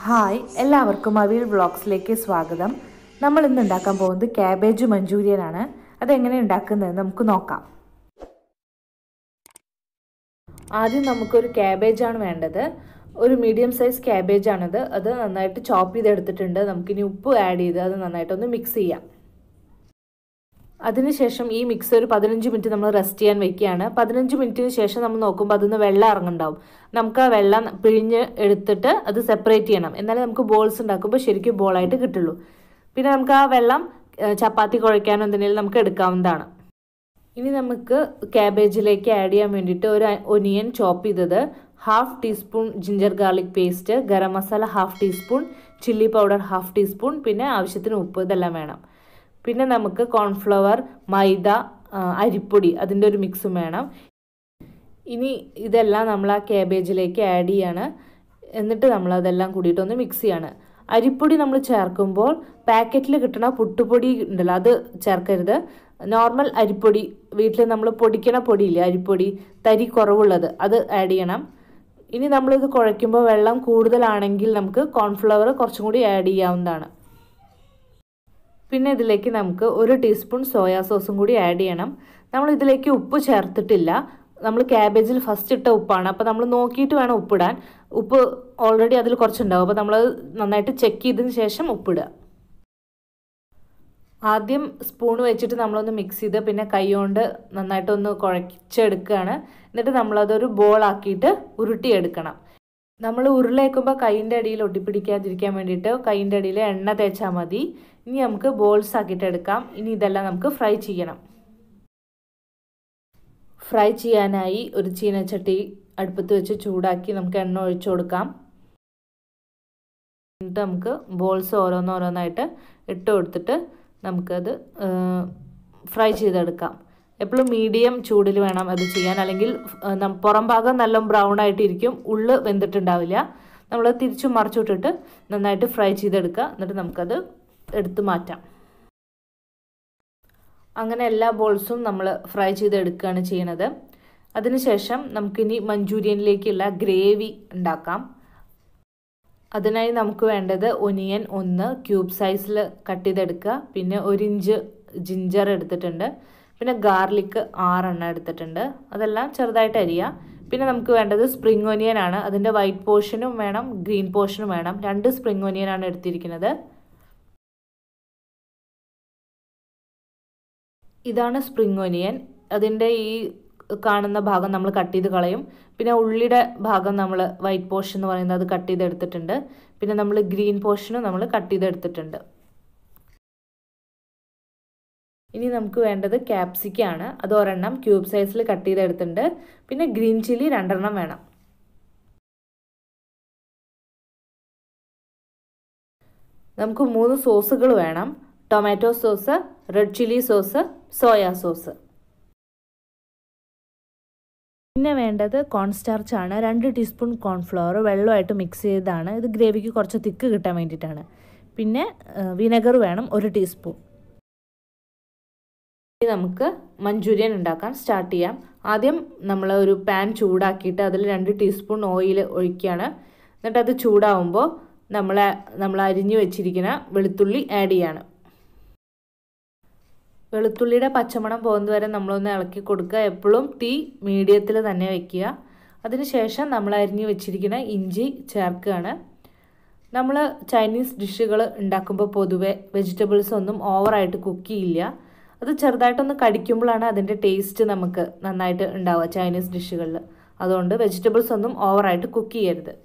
hi എല്ലാവർക്കും അവിയൽ വ്ളോഗ്സിലേക്ക് സ്വാഗതം നമ്മൾ ഇന്ന് ഉണ്ടാക്കാൻ പോകുന്നത് ക്യാബേജ് മഞ്ചൂരിയൻ ആണ് അതെങ്ങനെ ഉണ്ടാക്കുന്നത് നമുക്ക് നോക്കാം ആദ്യം നമുക്കൊരു ക്യാബേജ് ആണ് വേണ്ടത് ഒരു മീഡിയം സൈസ് ക്യാബേജ് ആണിത് അത് നന്നായിട്ട് ചോപ്പ് ചെയ്തെടുത്തിട്ടുണ്ട് നമുക്കിനി ഉപ്പ് ആഡ് ചെയ്ത് അത് നന്നായിട്ടൊന്ന് മിക്സ് ചെയ്യാം അതിനുശേഷം ഈ മിക്സ് ഒരു പതിനഞ്ച് മിനിറ്റ് നമ്മൾ റെസ്റ്റ് ചെയ്യാൻ വെക്കുകയാണ് പതിനഞ്ച് മിനിറ്റിന് ശേഷം നമ്മൾ നോക്കുമ്പോൾ അതിൽ നിന്ന് വെള്ളം ഇറങ്ങുന്നുണ്ടാവും നമുക്ക് ആ വെള്ളം പിഴിഞ്ഞ് എടുത്തിട്ട് അത് സെപ്പറേറ്റ് ചെയ്യണം എന്നാലേ നമുക്ക് ബോൾസ് ഉണ്ടാക്കുമ്പോൾ ശരിക്കും ബോളായിട്ട് കിട്ടുള്ളൂ പിന്നെ നമുക്ക് ആ വെള്ളം ചപ്പാത്തി കുഴയ്ക്കാനോ എന്തെങ്കിലും നമുക്ക് എടുക്കാവുന്നതാണ് ഇനി നമുക്ക് ക്യാബേജിലേക്ക് ആഡ് ചെയ്യാൻ വേണ്ടിയിട്ട് ഒരു ഒനിയൻ ചോപ്പ് ചെയ്തത് half teaspoon ginger garlic paste garam masala half teaspoon chilli powder half teaspoon പിന്നെ ആവശ്യത്തിന് ഉപ്പ് ഇതെല്ലാം വേണം പിന്നെ നമുക്ക് കോൺഫ്ലവർ മൈദ അരിപ്പൊടി അതിൻ്റെ ഒരു മിക്സും വേണം ഇനി ഇതെല്ലാം നമ്മൾ ആ ക്യാബേജിലേക്ക് ആഡ് ചെയ്യാണ് എന്നിട്ട് നമ്മൾ അതെല്ലാം കൂടിയിട്ടൊന്ന് മിക്സ് ചെയ്യാണ് അരിപ്പൊടി നമ്മൾ ചേർക്കുമ്പോൾ പാക്കറ്റിൽ കിട്ടുന്ന പുട്ടുപൊടി ഉണ്ടല്ലോ അത് ചേർക്കരുത് നോർമൽ അരിപ്പൊടി വീട്ടിൽ നമ്മൾ പൊടിക്കണ പൊടിയില്ലേ അരിപ്പൊടി തരി കുറവുള്ളത് അത് ആഡ് ചെയ്യണം ഇനി നമ്മളിത് കുഴയ്ക്കുമ്പോൾ വെള്ളം കൂടുതലാണെങ്കിൽ നമുക്ക് കോൺഫ്ലവർ കുറച്ചും കൂടി ആഡ് ചെയ്യാവുന്നതാണ് പിന്നെ ഇതിലേക്ക് നമുക്ക് ഒരു ടീസ്പൂൺ സോയാ സോസും കൂടി ആഡ് ചെയ്യണം നമ്മൾ ഇതിലേക്ക് ഉപ്പ് ചേർത്തിട്ടില്ല നമ്മൾ ക്യാബേജിൽ ഫസ്റ്റ് ഇട്ട ഉപ്പാണ് അപ്പോൾ നമ്മൾ നോക്കിയിട്ട് വേണം ഉപ്പിടാൻ ഉപ്പ് ഓൾറെഡി അതിൽ കുറച്ചുണ്ടാവും അപ്പോൾ നമ്മൾ നന്നായിട്ട് ചെക്ക് ചെയ്തതിന് ശേഷം ഉപ്പിടുക ആദ്യം സ്പൂൺ വെച്ചിട്ട് നമ്മളൊന്ന് മിക്സ് ചെയ്ത് പിന്നെ കൈ കൊണ്ട് നന്നായിട്ടൊന്ന് കുഴച്ചെടുക്കുകയാണ് എന്നിട്ട് നമ്മളതൊരു ബോളാക്കിയിട്ട് ഉരുട്ടിയെടുക്കണം നമ്മൾ ഉരുളേക്കുമ്പോൾ കൈയിൻ്റെ അടിയിൽ ഒട്ടിപ്പിടിക്കാതിരിക്കാൻ വേണ്ടിയിട്ട് കൈയിൻ്റെ അടിയിൽ എണ്ണ തേച്ചാൽ മതി ഇനി നമുക്ക് ബോൾസ് ആക്കിയിട്ട് എടുക്കാം ഇനി ഇതെല്ലാം നമുക്ക് ഫ്രൈ ചെയ്യണം ഫ്രൈ ചെയ്യാനായി ഒരു ചീനച്ചട്ടി അടുപ്പത്ത് വെച്ച് ചൂടാക്കി നമുക്ക് എണ്ണ ഒഴിച്ചു കൊടുക്കാം എന്നിട്ട് നമുക്ക് ബോൾസ് ഓരോന്നോരോന്നായിട്ട് ഇട്ട് കൊടുത്തിട്ട് നമുക്കത് ഫ്രൈ ചെയ്തെടുക്കാം എപ്പോഴും മീഡിയം ചൂടിൽ വേണം അത് ചെയ്യാൻ അല്ലെങ്കിൽ പുറം ഭാഗം നല്ല ബ്രൗൺ ആയിട്ടിരിക്കും ഉള്ള് വെന്തിട്ടുണ്ടാവില്ല നമ്മൾ തിരിച്ചു മറിച്ചിട്ടിട്ട് നന്നായിട്ട് ഫ്രൈ ചെയ്തെടുക്കുക എന്നിട്ട് നമുക്കത് എടുത്ത് മാറ്റാം അങ്ങനെ എല്ലാ ബോൾസും നമ്മൾ ഫ്രൈ ചെയ്തെടുക്കുകയാണ് ചെയ്യണത് അതിനുശേഷം നമുക്കിനി മഞ്ചൂരിയനിലേക്കുള്ള ഗ്രേവി ഉണ്ടാക്കാം അതിനായി നമുക്ക് വേണ്ടത് ഒനിയൻ ഒന്ന് ക്യൂബ് സൈസിൽ കട്ട് ചെയ്തെടുക്കുക പിന്നെ ഒരു ഇഞ്ച് ജിഞ്ചർ എടുത്തിട്ടുണ്ട് പിന്നെ ഗാർലിക്ക് ആറെണ്ണം എടുത്തിട്ടുണ്ട് അതെല്ലാം ചെറുതായിട്ട് അരിയുക പിന്നെ നമുക്ക് വേണ്ടത് സ്പ്രിംഗ് ഒനിയൻ ആണ് അതിൻ്റെ വൈറ്റ് പോർഷനും വേണം ഗ്രീൻ പോർഷനും വേണം രണ്ട് സ്പ്രിംഗ് ഒനിയൻ ആണ് എടുത്തിരിക്കുന്നത് ഇതാണ് സ്പ്രിംഗ് ഒനിയൻ അതിൻ്റെ ഈ കാണുന്ന ഭാഗം നമ്മൾ കട്ട് ചെയ്ത് കളയും പിന്നെ ഉള്ളിയുടെ ഭാഗം നമ്മൾ വൈറ്റ് പോർഷൻ എന്ന് പറയുന്നത് അത് കട്ട് ചെയ്തെടുത്തിട്ടുണ്ട് പിന്നെ നമ്മൾ ഗ്രീൻ പോർഷനും നമ്മൾ കട്ട് ചെയ്തെടുത്തിട്ടുണ്ട് ഇനി നമുക്ക് വേണ്ടത് ക്യാപ്സിക്കാണ് അത് ഒരെണ്ണം ക്യൂബ് സൈസിൽ കട്ട് ചെയ്തെടുത്തിട്ടുണ്ട് പിന്നെ ഗ്രീൻ ചില്ലി രണ്ടെണ്ണം വേണം നമുക്ക് മൂന്ന് സോസുകൾ വേണം tomato sauce red chilli sauce soya sauce പിന്നെ വേണ്ടത് കോൺസ്റ്റാർച്ച് ആണ് രണ്ട് ടീസ്പൂൺ കോൺഫ്ലവർ വെള്ളമായിട്ട് മിക്സ് ചെയ്തതാണ് ഇത് ഗ്രേവിക്ക് കുറച്ച് തിക്ക് കിട്ടാൻ വേണ്ടിയിട്ടാണ് പിന്നെ വിനെഗർ വേണം ഒരു ടീസ്പൂൺ നമുക്ക് മഞ്ചൂരിയൻ ഉണ്ടാക്കാൻ സ്റ്റാർട്ട് ചെയ്യാം ആദ്യം നമ്മൾ ഒരു പാൻ ചൂടാക്കിയിട്ട് അതിൽ രണ്ട് ടീസ്പൂൺ ഓയിൽ ഒഴിക്കുകയാണ് എന്നിട്ട് അത് ചൂടാവുമ്പോൾ നമ്മൾ നമ്മൾ അരിഞ്ഞു വെച്ചിരിക്കുന്ന വെളുത്തുള്ളി ആഡ് ചെയ്യാണ് വെളുത്തുള്ളിയുടെ പച്ചമണം പോകുന്നത് വരെ നമ്മളൊന്ന് ഇളക്കി കൊടുക്കുക എപ്പോഴും തീ മീഡിയത്തിൽ തന്നെ വെക്കുക അതിനുശേഷം നമ്മൾ അരിഞ്ഞു വെച്ചിരിക്കുന്ന ഇഞ്ചി ചേർക്കുകയാണ് നമ്മൾ ചൈനീസ് ഡിഷുകൾ ഉണ്ടാക്കുമ്പോൾ പൊതുവെ വെജിറ്റബിൾസ് ഒന്നും ഓവറായിട്ട് കുക്ക് ചെയ്യില്ല അത് ചെറുതായിട്ടൊന്ന് കടിക്കുമ്പോഴാണ് അതിൻ്റെ ടേസ്റ്റ് നമുക്ക് നന്നായിട്ട് ഉണ്ടാവുക ചൈനീസ് ഡിഷുകളിൽ അതുകൊണ്ട് വെജിറ്റബിൾസ് ഒന്നും ഓവറായിട്ട് കുക്ക് ചെയ്യരുത്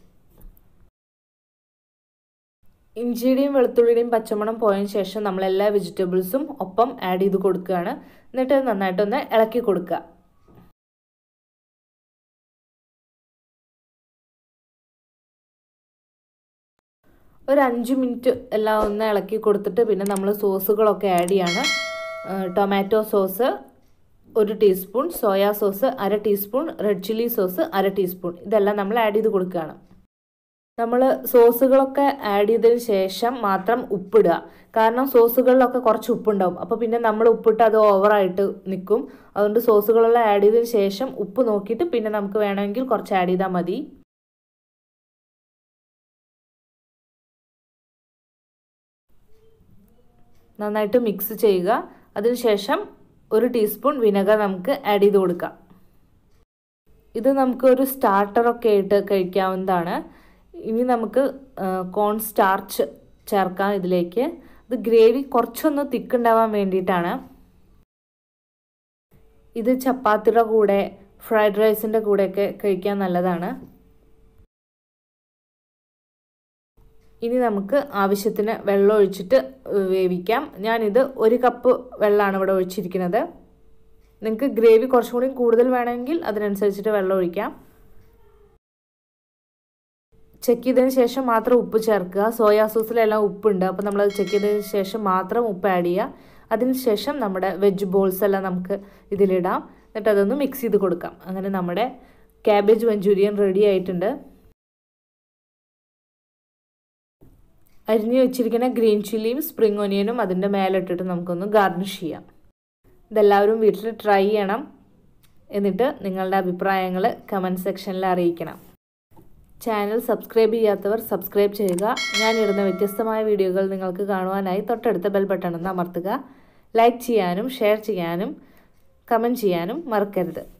ഇഞ്ചിയുടെയും വെളുത്തുള്ളിയുടെയും പച്ചമണം പോയതിന് ശേഷം നമ്മൾ എല്ലാ വെജിറ്റബിൾസും ഒപ്പം ആഡ് ചെയ്ത് കൊടുക്കുകയാണ് എന്നിട്ട് നന്നായിട്ടൊന്ന് ഇളക്കി കൊടുക്കുക ഒരു അഞ്ച് മിനിറ്റ് എല്ലാം ഒന്ന് ഇളക്കി കൊടുത്തിട്ട് പിന്നെ നമ്മൾ സോസുകളൊക്കെ ആഡ് ചെയ്യാണ് ടൊമാറ്റോ സോസ് ഒരു ടീസ്പൂൺ സോയാ സോസ് അര ടീസ്പൂൺ റെഡ് ചില്ലി സോസ് അര ടീസ്പൂൺ ഇതെല്ലാം നമ്മൾ ആഡ് ചെയ്ത് കൊടുക്കുകയാണ് നമ്മൾ സോസുകളൊക്കെ ആഡ് ചെയ്തതിന് ശേഷം മാത്രം ഉപ്പിടുക കാരണം സോസുകളിലൊക്കെ കുറച്ച് ഉപ്പുണ്ടാവും അപ്പോൾ പിന്നെ നമ്മൾ ഉപ്പിട്ട് അത് ഓവറായിട്ട് നിൽക്കും അതുകൊണ്ട് സോസുകളെല്ലാം ആഡ് ചെയ്തതിന് ശേഷം ഉപ്പ് നോക്കിയിട്ട് പിന്നെ നമുക്ക് വേണമെങ്കിൽ കുറച്ച് ആഡ് ചെയ്താൽ മതി നന്നായിട്ട് മിക്സ് ചെയ്യുക അതിനുശേഷം ഒരു ടീസ്പൂൺ വിനെഗർ നമുക്ക് ആഡ് ചെയ്ത് കൊടുക്കാം ഇത് നമുക്ക് ഒരു സ്റ്റാർട്ടറൊക്കെ ആയിട്ട് കഴിക്കാവുന്നതാണ് ഇനി നമുക്ക് കോൺ സ്റ്റാർച്ച് ചേർക്കാം ഇതിലേക്ക് ഇത് ഗ്രേവി കുറച്ചൊന്ന് തിക്കുണ്ടാവാൻ വേണ്ടിയിട്ടാണ് ഇത് ചപ്പാത്തിയുടെ കൂടെ ഫ്രൈഡ് റൈസിൻ്റെ കൂടെയൊക്കെ കഴിക്കാൻ നല്ലതാണ് ഇനി നമുക്ക് ആവശ്യത്തിന് വെള്ളം ഒഴിച്ചിട്ട് വേവിക്കാം ഞാനിത് ഒരു കപ്പ് വെള്ളമാണ് ഇവിടെ ഒഴിച്ചിരിക്കുന്നത് നിങ്ങൾക്ക് ഗ്രേവി കുറച്ചും കൂടി കൂടുതൽ വേണമെങ്കിൽ അതിനനുസരിച്ചിട്ട് വെള്ളം ഒഴിക്കാം ചെക്ക് ചെയ്തതിന് ശേഷം മാത്രം ഉപ്പ് ചേർക്കുക സോയാ സോസിലെല്ലാം ഉപ്പുണ്ട് അപ്പോൾ നമ്മളത് ചെക്ക് ചെയ്തതിന് ശേഷം മാത്രം ഉപ്പ് ആഡ് ചെയ്യുക അതിനുശേഷം നമ്മുടെ വെജ് ബോൾസ് എല്ലാം നമുക്ക് ഇതിലിടാം എന്നിട്ട് അതൊന്ന് മിക്സ് ചെയ്ത് കൊടുക്കാം അങ്ങനെ നമ്മുടെ ക്യാബേജ് മഞ്ചൂരിയൻ റെഡി ആയിട്ടുണ്ട് അരിഞ്ഞു വെച്ചിരിക്കുന്ന ഗ്രീൻ ചില്ലിയും സ്പ്രിംഗ് ഒനിയനും അതിൻ്റെ മേലിട്ടിട്ട് നമുക്കൊന്ന് ഗാർണിഷ് ചെയ്യാം ഇതെല്ലാവരും വീട്ടിൽ ട്രൈ ചെയ്യണം എന്നിട്ട് നിങ്ങളുടെ അഭിപ്രായങ്ങൾ കമൻറ്റ് സെക്ഷനിൽ അറിയിക്കണം ചാനൽ സബ്സ്ക്രൈബ് ചെയ്യാത്തവർ സബ്സ്ക്രൈബ് ചെയ്യുക ഞാനിടുന്ന വ്യത്യസ്തമായ വീഡിയോകൾ നിങ്ങൾക്ക് കാണുവാനായി തൊട്ടടുത്ത ബെൽ ബട്ടൺ ഒന്ന് അമർത്തുക ലൈക്ക് ചെയ്യാനും ഷെയർ ചെയ്യാനും കമൻറ്റ് ചെയ്യാനും മറക്കരുത്